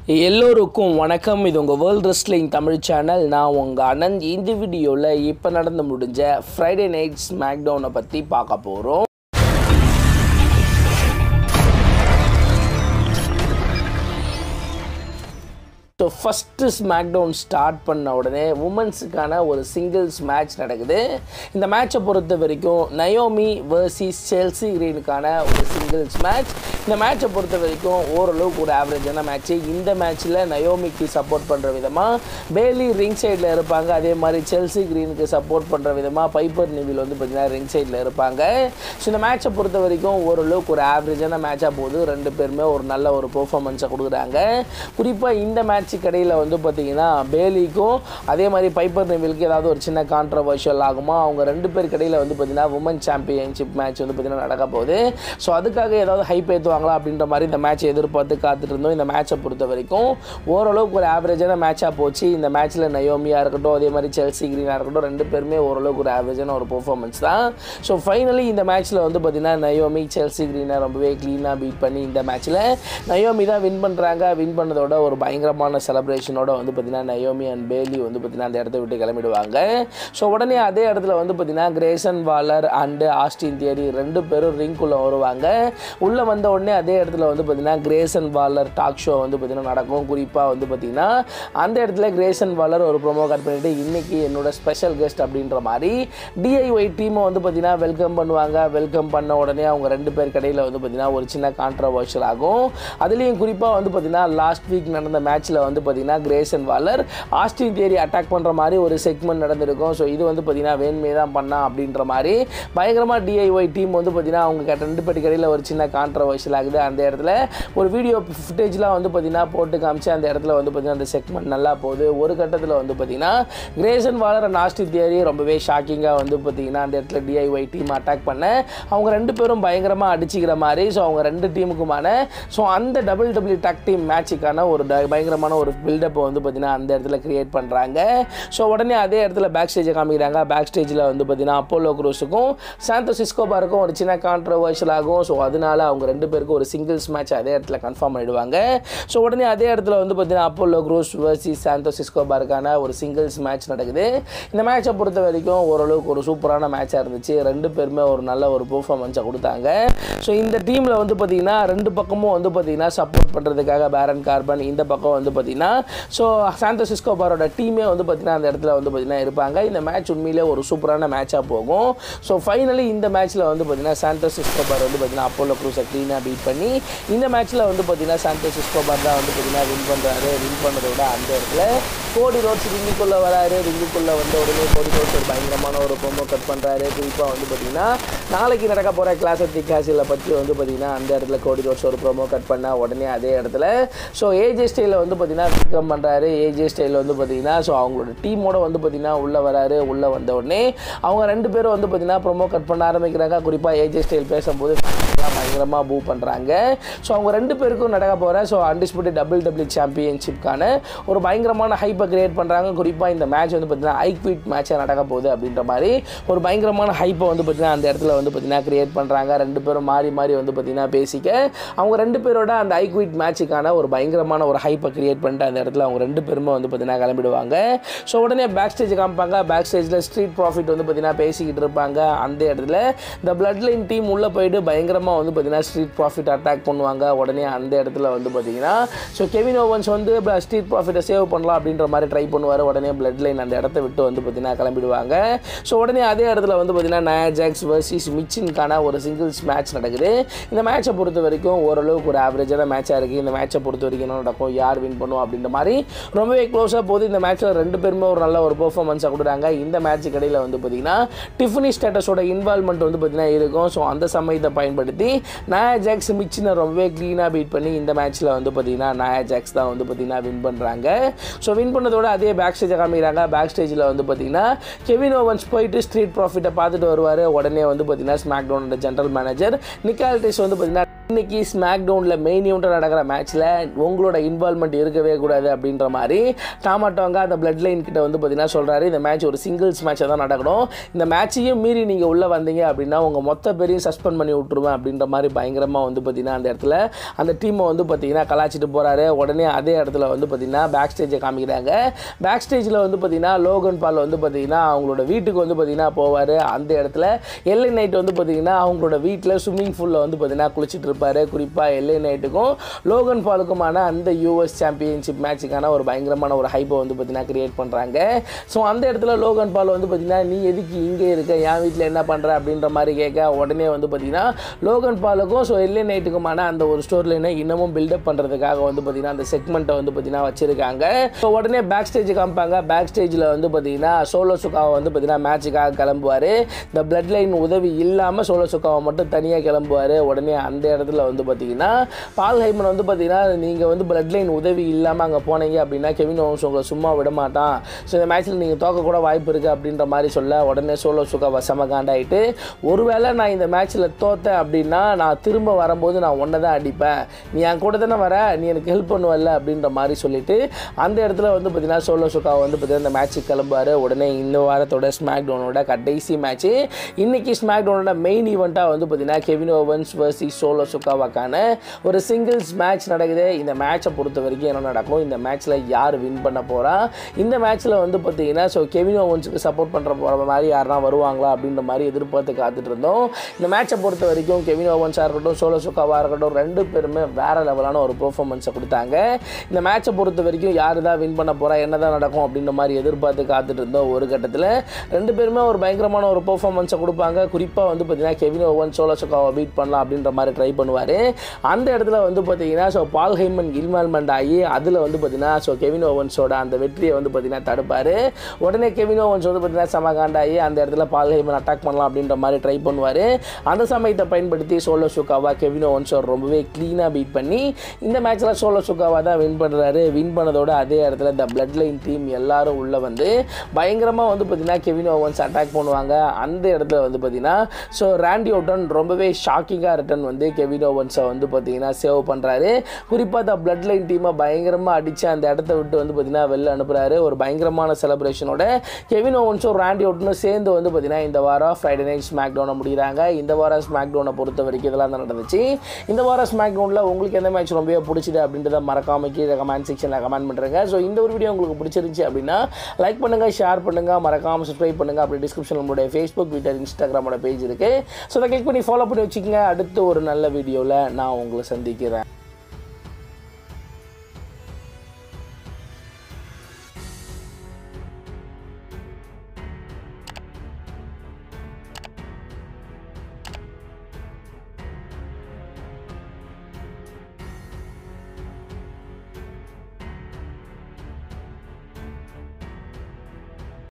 எல்லோருக்கும் வணக்கம் இது உங்கள் வேர்ல்ட் ரெஸ்லிங் தமிழ் சேனல் நான் உங்கள் அனந்த் இந்த வீடியோவில் இப்போ நடந்து முடிஞ்ச ஃப்ரைடே நைட் ஸ்மாக்டவுனை பற்றி பார்க்க போகிறோம் ஸோ ஃபஸ்ட்டு ஸ்மாக்டவுன் ஸ்டார்ட் பண்ண உடனே உமன்ஸுக்கான ஒரு சிங்கிள்ஸ் மேட்ச் நடக்குது இந்த மேட்சை பொறுத்த வரைக்கும் நயோமி வர்சஸ் செல்சி கிரீனுக்கான ஒரு சிங்கிள்ஸ் மேட்ச் இந்த மேட்சை பொறுத்த வரைக்கும் ஓரளவுக்கு ஒரு ஆவரேஜான மேட்ச்சு இந்த மேட்ச்சில் நயோமிக்கு சப்போர்ட் பண்ணுற விதமாக பேலி ரிங் சைடில் இருப்பாங்க அதே மாதிரி செல்சி கிரீனுக்கு சப்போர்ட் பண்ணுற விதமாக பைப்பர் நிவில் வந்து பார்த்திங்கன்னா ரிங் சைடில் இருப்பாங்க ஸோ இந்த மேட்சை பொறுத்த வரைக்கும் ஓரளவுக்கு ஒரு ஆவரேஜான மேட்சாக போகுது ரெண்டு பேருமே ஒரு நல்ல ஒரு பெர்ஃபார்மன்ஸை கொடுக்குறாங்க குறிப்பாக இந்த மேட்ச் கடையில் வந்து பார்த்தீங்கன்னா பேலிக்கும் அதே மாதிரி பைப்பர் நெவிலுக்கு ஏதாவது ஒரு சின்ன கான்ட்ரவர்ஷியல் ஆகுமா அவங்க ரெண்டு பேர் கடையில் வந்து பார்த்தீங்கன்னா உமன் சாம்பியன்ஷிப் மேட்ச் வந்து பார்த்தீங்கன்னா நடக்க போகுது ஸோ அதுக்காக ஏதாவது ஹைப் ஏற்றுவாங்களா அப்படின்ற மாதிரி இந்த மேட்ச்சை எதிர்பார்த்து காத்துட்டு இருந்தோம் இந்த மேட்சை பொறுத்த வரைக்கும் ஓரளவுக்கு ஒரு ஆவரேஜான மேட்சாக போச்சு இந்த மேட்ச்சில் நயோமியாக இருக்கட்டும் அதே மாதிரி செல்சி கிரீனாக இருக்கட்டும் ரெண்டு பேருமே ஓரளவுக்கு ஒரு ஆவரேஜான ஒரு பெர்ஃபார்மன்ஸ் தான் ஸோ ஃபைனலி இந்த மேட்ச்சில் வந்து பார்த்தீங்கன்னா நயோமி செல்சி கிரீனை ரொம்பவே க்ளீனாக பீட் பண்ணி இந்த மேட்ச்சில் நயோமி தான் வின் பண்ணுறாங்க வின் பண்ணதோட ஒரு பயங்கரமான செலப்ரேஷனோட வந்து பார்த்தீங்கன்னா நயோமி அண்ட் பேலி வந்து பார்த்தீங்கன்னா அந்த இடத்த விட்டு கிளம்பிடுவாங்க ஸோ உடனே அதே இடத்துல வந்து பார்த்தீங்கன்னா Grayson Waller and Austin Theory ரெண்டு பேரும் ரிங்குள்ளே வருவாங்க உள்ளே வந்த உடனே அதே இடத்துல வந்து பார்த்தீங்கன்னா கிரேசன் வாலர் டாக் ஷோ வந்து பார்த்தீங்கன்னா நடக்கும் குறிப்பாக வந்து பார்த்தீங்கன்னா அந்த இடத்துல கிரேசன் வாலர் ஒரு ப்ரோமோ கட் பண்ணிட்டு இன்னைக்கு என்னோட ஸ்பெஷல் கெஸ்ட் அப்படின்ற மாதிரி டிஐஒய் டீமை வந்து பார்த்தீங்கன்னா வெல்கம் பண்ணுவாங்க வெல்கம் பண்ண உடனே அவங்க ரெண்டு பேர் கடையில் வந்து பார்த்தீங்கன்னா ஒரு சின்ன கான்ட்ரவர்ஷியல் ஆகும் அதுலேயும் குறிப்பாக வந்து பார்த்தீங்கன்னா லாஸ்ட் வீக் நடந்த மேட்ச்சில் வந்து பார்த்தீங்கன்னா Grayson Waller Austin Theory attack பண்ணுற மாதிரி ஒரு செக்மெண்ட் நடந்திருக்கும் ஸோ இது வந்து பார்த்தீங்கன்னா வேண்மே தான் பண்ணா அப்படின்ற மாதிரி பயங்கரமாக டிஐஒய் டீம் வந்து பார்த்தீங்கன்னா அவங்க கிட்ட ரெண்டு பேர் கடையில் ஒரு சின்ன கான்ட்ரவர்ஷியல் ஆகுது அந்த இடத்துல ஒரு வீடியோ ஃபுட்டேஜ்லாம் வந்து பார்த்தீங்கன்னா போட்டு காமிச்சு அந்த இடத்துல வந்து பார்த்தீங்கன்னா அந்த செக்மெண்ட் நல்லா போகுது ஒரு கட்டத்தில் வந்து பார்த்தீங்கன்னா Grayson Waller and Austin Theory ரொம்பவே ஷாக்கிங்காக வந்து பார்த்தீங்கன்னா அந்த இடத்துல டிஐஒய் டீம் அட்டாக் பண்ண அவங்க ரெண்டு பேரும் பயங்கரமாக அடிச்சிக்கிற மாதிரி ஸோ அவங்க ரெண்டு டீமுக்குமான ஸோ அந்த டபுள் டபுள் டாக் டீம் மேட்சுக்கான ஒரு ட- பயங்கரமான ஒரு பில்டப்பை வந்து பார்த்தீங்கன்னா அந்த இடத்துல கிரியேட் பண்ணுறாங்க ஸோ உடனே அதே இடத்துல பேக் ஸ்டேஜை காமிக்கிறாங்க பேக் ஸ்டேஜில் வந்து பார்த்தீங்கன்னா அப்போலோ குரூஸுக்கும் சாந்தோ சிஸ்கோபாருக்கும் ஒரு சின்ன கான்ட்ரவர்ஷியல் ஆகும் ஸோ அதனால அவங்க ரெண்டு பேருக்கும் ஒரு சிங்கிள்ஸ் மேட்ச் அதே இடத்துல கன்ஃபார்ம் பண்ணிடுவாங்க ஸோ உடனே அதே இடத்துல வந்து பார்த்தீங்கன்னா அப்போலோ குரூஸ் வர்சஸ் சாந்தோ சிஸ்கோபாருக்கான ஒரு சிங்கிள்ஸ் மேட்ச் நடக்குது இந்த மேட்சை பொறுத்த வரைக்கும் ஓரளவுக்கு ஒரு சூப்பரான மேட்சாக இருந்துச்சு ரெண்டு பேருமே ஒரு நல்ல ஒரு பெர்ஃபார்மன்ஸை கொடுத்தாங்க ஸோ இந்த டீமில் வந்து பார்த்தீங்கன்னா ரெண்டு பக்கமும் வந்து பார்த்தீங்கன்னா சப்போர்ட் பண்ணுறதுக்காக பேரன் கார்பன் இந்த பக்கம் வந்து பார்த்தீங்கன்னா ஸோ சாந்தோ சிஸ்கோபாரோட டீமே வந்து பார்த்தீங்கன்னா அந்த இடத்துல வந்து பார்த்தீங்கன்னா இருப்பாங்க இந்த மேட்ச் உண்மையிலே ஒரு சூப்பரான மேட்சாக போகும் ஸோ ஃபைனலி இந்த மேட்ச்சில் வந்து பார்த்தீங்கன்னா சாந்தோ சிஸ்கோபார் வந்து பார்த்தீங்கன்னா அப்போலோ க்ரூஸை க்ளீனாக பீட் பண்ணி இந்த மேட்ச்சில் வந்து பார்த்தீங்கன்னா சாந்தோ சிஸ்கோபார் தான் வந்து பார்த்தீங்கன்னா வின் பண்ணுறாரு வின் பண்ணதோட அந்த இடத்துல கோடி ரோட்ஸ் ரிங்குக்குள்ளே வராரு ரிங்குக்குள்ளே வந்த உடனே கோடி ரோட்ஸ் ஒரு பயங்கரமான ஒரு ப்ரோமோ கட் பண்ணுறாரு குறிப்பாக வந்து பார்த்தீங்கன்னா நாளைக்கு நடக்க போகிற கிளாஸ் ஆஃப் தி கேசில் பற்றி வந்து பார்த்தீங்கன்னா அந்த இடத்துல கோடி ரோட்ஸ் ஒரு ப்ரோமோ கட் பண்ண உடனே அதே இடத்துல ஸோ ஏஜே ஸ்டைலில் வந்து பார்த்தீங்கன்னா வெல்கம் பண்ணுறாரு ஏஜே ஸ்டைலில் வந்து பார்த்தீங்கன்னா ஸோ அவங்களோட டீமோட வந்து பார்த்தீங்கன்னா உள்ளே வராரு உள்ளே வந்த உடனே அவங்க ரெண்டு பேரும் வந்து பார்த்தீங்கன்னா ப்ரோமோ கட் பண்ண ஆரம்பிக்கிறாங்க குறிப்பாக ஏஜே ஸ்டைல் பேசும்போது பயங்கரமாக பூ பண்ணுறாங்க ஸோ அவங்க ரெண்டு பேருக்கும் நடக்க போகிற ஸோ அன்டிஸ்பியூட்டட் டபுள் டபுள் சாம்பியன்ஷிப்கான ஒரு பயங்கரமான ஹைப்பை கிரியேட் பண்ணுறாங்க குறிப்பாக இந்த மேட்ச் வந்து பார்த்தீங்கன்னா ஐக்விட் மேட்சாக நடக்க போகுது அப்படின்ற மாதிரி ஒரு பயங்கரமான ஹைப்பை வந்து பார்த்தீங்கன்னா அந்த இடத்துல வந்து பார்த்தீங்கன்னா கிரியேட் பண்ணுறாங்க ரெண்டு பேரும் மாறி மாறி வந்து பார்த்தீங்கன்னா பேசிக்க அவங்க ரெண்டு பேரோட அந்த ஐக்விட் மேட்சுக்கான ஒரு பயங்கரமான ஒரு ஹைப்பை கிரியேட் பண்ணிட்டு அந்த இடத்துல அவங்க ரெண்டு பேருமே வந்து பார்த்தீங்கன்னா கிளம்பிடுவாங்க ஸோ உடனே பேக் ஸ்டேஜ் காமிப்பாங்க பேக் ஸ்டேஜில் ஸ்ட்ரீட் ப்ராஃபிட் வந்து பார்த்தீங்கன்னா பேசிக்கிட்டு இருப்பாங்க அந்த இடத்துல இந்த பிளட் லைன் டீம் உள்ளே போயிட்டு பயங்கரமாக வந்து பார்த்தீங்கன்னா ஸ்ட்ரீட் ப்ராஃபிட் அட்டாக் பண்ணுவாங்க உடனே அந்த இடத்துல வந்து பார்த்தீங்கன்னா ஸோ கெவின் ஓவன்ஸ் வந்து ஸ்ட்ரீட் ப்ராஃபிட்டை சேவ் பண்ணலாம் அப்படின்ற மாதிரி ட்ரை பண்ணுவார் உடனே பிளட் லைன் அந்த இடத்த விட்டு வந்து பார்த்தீங்கன்னா கிளம்பிடுவாங்க ஸோ உடனே அதே இடத்துல வந்து பார்த்தீங்கன்னா நயா ஜாக்ஸ் வர்சஸ் மிச்சின்கான ஒரு சிங்கிள்ஸ் மேட்ச் நடக்குது இந்த மேட்சை பொறுத்த வரைக்கும் ஓரளவுக்கு ஒரு ஆவரேஜான மேட்சாக இருக்குது இந்த மேட்சை பொறுத்த வரைக்கும் என்ன நடக்கும் யார் வின் பண்ணுவோம் அப்படின்ற மாதிரி ரொம்பவே க்ளோஸாக போகுது இந்த மேட்ச்சில் ரெண்டு பேருமே ஒரு நல்ல ஒரு பெர்ஃபார்மன்ஸை கொடுக்குறாங்க இந்த மேட்ச் கடையில் வந்து பார்த்தீங்கன்னா டிஃபனி ஸ்டேட்டஸோட இன்வால்மெண்ட் வந்து பார்த்தீங்கன்னா இருக்கும் ஸோ அந்த சமயத்தை பயன்படுத்தி நயா ஜாக்ஸ் மிச்சினை ரொம்பவே க்ளீனாக பீட் பண்ணி இந்த மேட்ச்சில் வந்து பார்த்தீங்கன்னா நயா ஜாக்ஸ் தான் வந்து பார்த்தீங்கன்னா வின் பண்ணுறாங்க ஸோ வின் பண்ணதோட அதே பேக் ஸ்டேஜை காமிக்கிறாங்க பேக் ஸ்டேஜில் வந்து பார்த்தீங்கன்னா கெவின் ஓவன்ஸ் போயிட்டு ஸ்ட்ரீட் ப்ராஃபிட்டை பார்த்துட்டு வருவார் உடனே வந்து பார்த்தீங்கன்னா ஸ்மாக் டவுனோட ஜென்ரல் மேனேஜர் நிக்கால்டிஸ் வந்து பார்த்தீங்கன்னா இன்னைக்கு ஸ்மாக் டவுனில் மெயின் ஈவெண்ட்டாக நடக்கிற மேட்ச்சில் உங்களோட இன்வால்மெண்ட் இருக்கவே கூடாது அப்படின்ற மாதிரி டாமாட்டோங்க அந்த பிளட் லைன் கிட்ட வந்து பார்த்தீங்கன்னா சொல்கிறாரு இந்த மேட்ச் ஒரு சிங்கிள்ஸ் மேட்சாக தான் நடக்கணும் இந்த மேட்சையும் மீறி நீங்கள் உள்ளே வந்தீங்க அப்படின்னா உங்கள் மொத்த பேரையும் சஸ்பெண்ட் பண்ணி விட்ருவேன் அப்படின்ற மாதிரி பயங்கரமாக வந்து பார்த்தீங்கன்னா அந்த இடத்துல அந்த டீமை வந்து பார்த்தீங்கன்னா கலாச்சிட்டு போகிறாரு உடனே அதே இடத்துல வந்து பார்த்தீங்கன்னா பேக் ஸ்டேஜை காமிக்கிறாங்க பேக் ஸ்டேஜில் வந்து பார்த்தீங்கன்னா லோகன் பால் வந்து பார்த்தீங்கன்னா அவங்களோட வீட்டுக்கு வந்து பார்த்தீங்கன்னா போவார் அந்த இடத்துல எல்லை நைட் வந்து பார்த்தீங்கன்னா அவங்களோட வீட்டில் ஸ்விம்மிங் பூலில் வந்து பார்த்தீங்கன்னா குளிச்சுட்டு இருப்பார் குறிப்பாக எல்லை நைட்டுக்கும் லோகன் பாலுக்குமான அந்த யூஎஸ் சாம்பியன்ஷிப் மேட்சுக்கான ஒரு பயங்கரமான ஒரு ஹைப்பை வந்து பார்த்தீங்கன்னா கிரியேட் பண்ணுறாங்க ஸோ அந்த இடத்துல லோகன் பால் வந்து பார்த்தீங்கன்னா நீ எதுக்கு இங்கே இருக்க என் வீட்டில் என்ன பண்ணுற அப்படின்ற மாதிரி கேட்க உடனே வந்து பார்த்தீங்கன்னா லோகன் பாலுக்கும் ஸோ எல்லை நைட்டுக்குமான அந்த ஒரு ஸ்டோர் லைனை இன்னமும் பில்டப் பண்ணுறதுக்காக வந்து பார்த்தீங்கன்னா அந்த செக்மெண்ட்டை வந்து பார்த்தீங்கன்னா வச்சிருக்காங்க ஸோ உடனே பேக் ஸ்டேஜ் காமிப்பாங்க பேக் ஸ்டேஜில் வந்து பார்த்தீங்கன்னா சோலோ சுக்காவை வந்து பார்த்தீங்கன்னா மேட்சுக்காக கிளம்புவார் இந்த பிளட் லைன் உதவி இல்லாமல் சோலோ சுக்காவை மட்டும் தனியாக கிளம்புவார் உடனே அந்த இடத்துல வந்து பார்த்தீங்கன்னா பால் ஹைமன் வந்து பார்த்தீங்கன்னா நீங்கள் வந்து பிளட் லைன் உதவி இல்லாமல் அங்கே போனீங்க அப்படின்னா கெவின் ஓவன்ஸ் உங்களை சும்மா விட மாட்டான் ஸோ இந்த மேட்ச்சில் நீங்கள் தோக்க கூட வாய்ப்பு இருக்குது அப்படின்ற மாதிரி சொல்ல உடனே சோலோ சுக்கா வசம காண்டாயிட்டு ஒருவேளை நான் இந்த மேட்ச்சில் தோத்தேன் அப்படின்னா நான் திரும்ப வரும்போது நான் ஒன்றை தான் அடிப்பேன் நீ என் கூட தானே வர நீ எனக்கு ஹெல்ப் பண்ணுவல்ல அப்படின்ற மாதிரி சொல்லிட்டு அந்த இடத்துல வந்து பார்த்தீங்கன்னா சோலோ சுக்கா வந்து பார்த்தீங்கன்னா இந்த மேட்ச்சுக்கு கிளம்புவார் உடனே இந்த வாரத்தோட ஸ்மாக் டவுனோட கடைசி மேட்ச்சு இன்னைக்கு ஸ்மாக் டவுனோட மெயின் ஈவெண்ட்டாக வந்து பார்த்தீங்கன்னா கெவின் ஓவன்ஸ் வர்சஸ் சோலோ சுக்காவாக்கான ஒரு சிங்கிள்ஸ் மேட்ச் நடக்குது இந்த மேட்சை பொறுத்த வரைக்கும் என்ன நடக்கும் இந்த மேட்ச்சில் யார் வின் பண்ண போகிறா இந்த மேட்ச்சில் வந்து பார்த்தீங்கன்னா ஸோ கெவின் ஓவன்ஸுக்கு சப்போர்ட் பண்ணுற போகிற மாதிரி யாருனா வருவாங்களா அப்படின்ற மாதிரி எதிர்பார்த்து காத்துட்டு இருந்தோம் இந்த மேட்சை பொறுத்த வரைக்கும் கெவின் ஓவன்ஸாக இருக்கட்டும் சோலோ சுக்காவாக இருக்கட்டும் ரெண்டு பேருமே வேற லெவலான ஒரு பெர்ஃபார்மன்ஸை கொடுத்தாங்க இந்த மேட்சை பொறுத்த வரைக்கும் யார் தான் வின் பண்ண போகிறா என்ன தான் நடக்கும் அப்படின்ற மாதிரி எதிர்பார்த்து காத்துட்டு இருந்தோம் ஒரு கட்டத்தில் ரெண்டு பேருமே ஒரு பயங்கரமான ஒரு பெர்ஃபார்மன்ஸை கொடுப்பாங்க குறிப்பாக வந்து பார்த்தீங்கன்னா கெவின் ஓவன் சோலோ சுக்காவை பீட் பண்ணலாம் அப்படின்ற மாதிரி ட்ரை பண்ணுவார் அந்த இடத்துல வந்து பார்த்தீங்கன்னா ஸோ பால் ஹைமன் இன்வால்மெண்ட் ஆகி அதில் வந்து பார்த்தீங்கன்னா ஸோ கெவின் ஓவன்ஸோட அந்த வெற்றியை வந்து பார்த்தீங்கன்னா தடுப்பார் உடனே கெவின் ஓவன்ஸ் வந்து பார்த்தீங்கன்னா சமகாண்டாகி அந்த இடத்துல பால் ஹைமன் அட்டாக் பண்ணலாம் அப்படின்ற மாதிரி ட்ரை பண்ணுவார் அந்த சமயத்தை பயன்படுத்தி சோலோ சுக்காவா கெவின் ஓவன்ஸோ ரொம்பவே க்ளீனாக பீட் பண்ணி இந்த மேட்ச்சில் சோலோ சுக்காவா தான் வின் பண்ணுறாரு வின் பண்ணதோட அதே இடத்துல இந்த பிளட் லைன் டீம் எல்லாரும் உள்ளே வந்து பயங்கரமாக வந்து பார்த்தீங்கன்னா கெவின் ஓவன்ஸ் அட்டாக் பண்ணுவாங்க அந்த இடத்துல வந்து பார்த்தீங்கன்னா ஸோ ராண்டி ஓட்டன் ரொம்பவே ஷாக்கிங்காக ரிட்டன் வந்து கெவின் ஓவன்ஸை வந்து பார்த்தீங்கன்னா சேவ் பண்ணுறாரு குறிப்பாக இந்த பிளட் லைன் டீமை பயங்கரமாக அடித்து அந்த இடத்த விட்டு வந்து பார்த்தீங்கன்னா வெளில அனுப்புகிறாரு ஒரு பயங்கரமான செலிப்ரேஷனோட கெவின் ஓவன்ஸும் ராண்டி ஓட்டனும் சேர்ந்து வந்து பார்த்தீங்கன்னா இந்த வாரம் ஃப்ரைடே நைட் ஸ்மாக் டவுனை முடிகிறாங்க இந்த வாரம் ஸ்மாக் டவுனை பொறுத்த வரைக்கும் இதெல்லாம் தான் நடந்துச்சு இந்த வாரம் ஸ்மாக் டவுனில் உங்களுக்கு எந்த மேட்ச் ரொம்பவே பிடிச்சிது அப்படின்றத மறக்காம கீழே கமெண்ட் செக்ஷனில் கமெண்ட் பண்ணுறேங்க ஸோ இந்த ஒரு வீடியோ உங்களுக்கு பிடிச்சிருந்துச்சு அப்படின்னா லைக் பண்ணுங்கள் ஷேர் பண்ணுங்கள் மறக்காமல் சப்ஸ்கிரைப் பண்ணுங்கள் அப்படி டிஸ்கிரிப்ஷன் நம்மளுடைய ஃபேஸ்புக் ட்விட்டர் இன்ஸ்டாகிராமோட பேஜ் இருக்குது ஸோ அதை கிளிக் பண்ணி ஃபாலோ பண்ணி வச்சுக்கோங்க அடுத்து ஒரு நல்ல வீடியோவில் நான் உங்களை சந்திக்கிறேன்